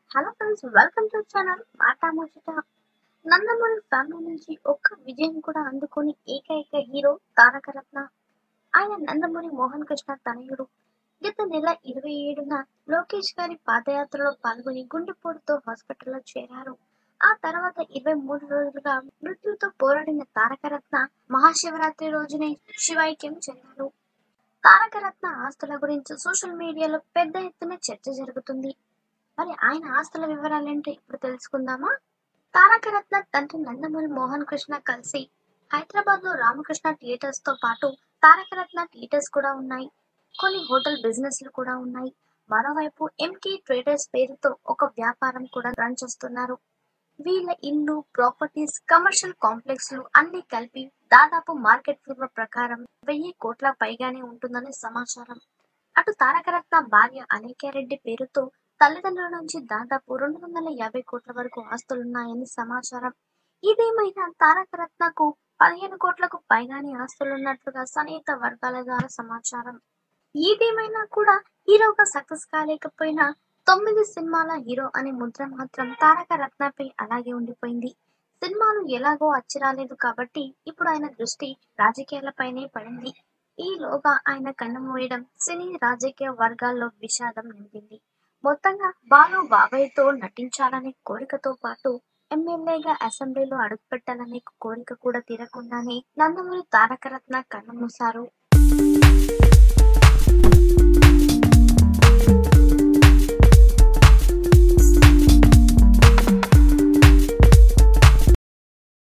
hello friends welcome to channel మాట ముచ్చట Nandamuri family నుంచి ఒక్క విజయం కూడా అందుకొని ఏకైక హీరో తారక రత్న ఆయన నందమూరి మోహన్ కృష్ణ తనయుడు గత నెల ఇరవై ఏడున లోకేష్ గారి పాదయాత్రలో పాల్గొని గుండెపోటుతో హాస్పిటల్లో చేరారు ఆ తర్వాత ఇరవై మూడు రోజులుగా మృత్యుతో పోరాడిన తారక రత్న మహాశివరాత్రి రోజునే శివైక్యం చెందారు తారక రత్న ఆస్తుల గురించి సోషల్ మీడియాలో పెద్ద ఎత్తున చర్చ జరుగుతుంది మరి ఆయన ఆస్తుల వివరాలేంటో ఇప్పుడు తెలుసుకుందామా తారక రత్న తండ్రి నందమూరి మోహన్ కృష్ణ కలిసి హైదరాబాద్ లో రామకృష్ణ థియేటర్స్ తో పాటు తారక రత్న థియేటర్స్ కూడా ఉన్నాయి కొన్ని హోటల్ బిజినెస్లు కూడా ఉన్నాయి మరోవైపు ఎంకే ట్రేడర్స్ పేరుతో ఒక వ్యాపారం కూడా రన్ చేస్తున్నారు వీళ్ళ ఇల్లు ప్రాపర్టీస్ కమర్షియల్ కాంప్లెక్స్లు అన్ని కలిపి దాదాపు మార్కెట్ విలువ ప్రకారం వెయ్యి కోట్ల పైగానే ఉంటుందని సమాచారం అటు తారకరత్న భార్య అనేక్యారెడ్డి పేరుతో తల్లిదండ్రుల నుంచి దాదాపు రెండు వందల యాభై కోట్ల వరకు ఆస్తులున్నాయని సమాచారం ఇదేమైనా తారకరత్నకు పదిహేను కోట్లకు పైగానే ఆస్తులున్నట్లుగా సన్నిహిత వర్గాల ద్వారా సమాచారం ఏదేమైనా కూడా హీరోగా సక్సెస్ కాలేకపోయినా తొమ్మిది సినిమాల హీరో అనే ముద్ర మాత్రం తారక రత్నపై అలాగే ఉండిపోయింది సినిమాలు ఎలాగో అచ్చిరాలేదు కాబట్టి ఇప్పుడు ఆయన దృష్టి రాజకీయాలపైనే పడింది ఈలోగా ఆయన కన్నుమూయడం సినీ రాజకీయ వర్గాల్లో విషాదం నింపింది మొత్తంగా బాలు బాబాయ్తో నటించాలనే కోరికతో పాటు ఎమ్మెల్యేగా అసెంబ్లీలో అడుగుపెట్టాలనే కోరిక కూడా తీరకుండానే నందమూరి తారక రత్న కన్నుమూశారు